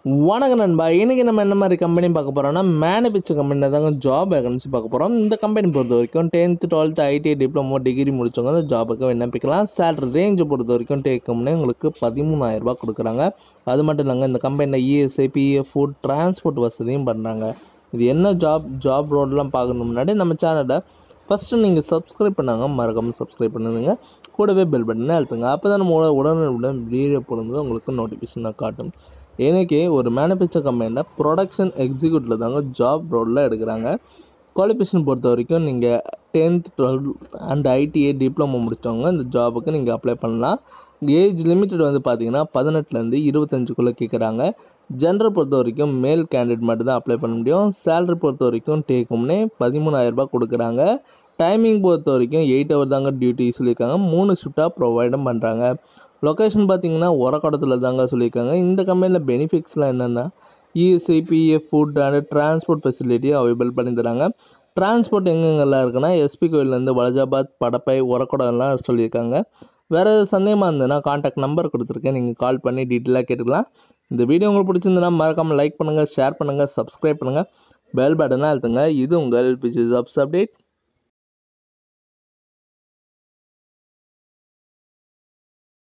வணக்கம் நண்பா இன்றைக்கி நம்ம என்ன மாதிரி கம்பெனி பார்க்க போகிறோம்னா மேனுபேக்சர் கம்பெனியில் தாங்க ஜாப் வேகன்சி பார்க்க போகிறோம் இந்த கம்பெனி பொறுத்த வரைக்கும் tenth twelfth ITI diploma degree முடிச்சவங்க அந்த ஜாபுக்கு விண்ணப்பிக்கலாம் சேலரி ரேஞ்சை பொறுத்த வரைக்கும் டேக் கம்பெனி உங்களுக்கு பதிமூணாயிரரூபா கொடுக்குறாங்க அது மட்டும் இல்லைங்க இந்த கம்பெனியில் இஎஸ்ஐ பிஎஃப் ஃபுட் டிரான்ஸ்போர்ட் வசதியும் பண்ணுறாங்க இது என்ன ஜாப் ஜாப் ரோடெலாம் பார்க்கறது முன்னாடி நம்ம சேனலை ஃபஸ்ட்டு நீங்கள் சப்ஸ்கிரைப் பண்ணாங்க மறக்காமல் சப்ஸ்கிரைப் பண்ணுங்க கூடவே பெல் பட்டனை அழுத்துங்க அப்போ தான் நம்ம உடனுடன் வீடியோ போடும்போது உங்களுக்கு நோட்டிஃபிகேஷனாக காட்டும் எனக்கு ஒரு மேனுஃபேக்சர் கம்பெனியில் ப்ரொடக்ஷன் எக்ஸிக்யூட்டிவில் தாங்க ஜாப் ரோலில் எடுக்கிறாங்க குவாலிஃபிகேஷன் பொறுத்த வரைக்கும் நீங்கள் tenth twelfth and ITI diploma முடித்தவங்க இந்த ஜாபுக்கு நீங்கள் அப்ளை பண்ணலாம் ஏஜ் லிமிட்டட் வந்து பார்த்தீங்கன்னா பதினெட்டுலேருந்து இருபத்தஞ்சுக்குள்ளே கேட்குறாங்க ஜென்டர் பொறுத்த வரைக்கும் மேல் கேண்டிடேட் மட்டும் தான் அப்ளை பண்ண முடியும் சேலரி பொறுத்த வரைக்கும் டேக்கும்னே பதிமூணாயிரரூபா கொடுக்குறாங்க டைமிங் பொறுத்த வரைக்கும் எயிட் ஹவர் தாங்க டியூட்டி சொல்லியிருக்காங்க மூணு ஷிஃப்டாக ப்ரொவைடும் பண்ணுறாங்க லொக்கேஷன் பார்த்தீங்கன்னா உரக்கடத்தில் தாங்க சொல்லியிருக்காங்க இந்த கம்பெனியில் பெனிஃபிட்ஸ்லாம் என்னென்னா ESI PF food and transport ஃபெசிலிட்டியும் அவைபிள் பண்ணி தராங்க டிரான்ஸ்போர்ட் எங்கெங்கெல்லாம் இருக்குன்னா எஸ்பி கோயிலேருந்து வலஜாபாத் படப்பை உரக்கடம்லாம் சொல்லியிருக்காங்க வேறு எதாவது சந்தேகமாக இருந்ததுன்னா காண்டாக்ட் நம்பர் கொடுத்துருக்கேன் நீங்கள் கால் பண்ணி டீட்டெயிலாக கேட்டுக்கலாம் இந்த வீடியோ உங்களுக்கு பிடிச்சிருந்ததுன்னா மறக்காமல் லைக் பண்ணுங்கள் ஷேர் பண்ணுங்கள் சப்ஸ்கிரைப் பண்ணுங்கள் பெல் பட்டனை அழுத்துங்க இது உங்கள் பிசி ஜாப்ஸ் அப்டேட்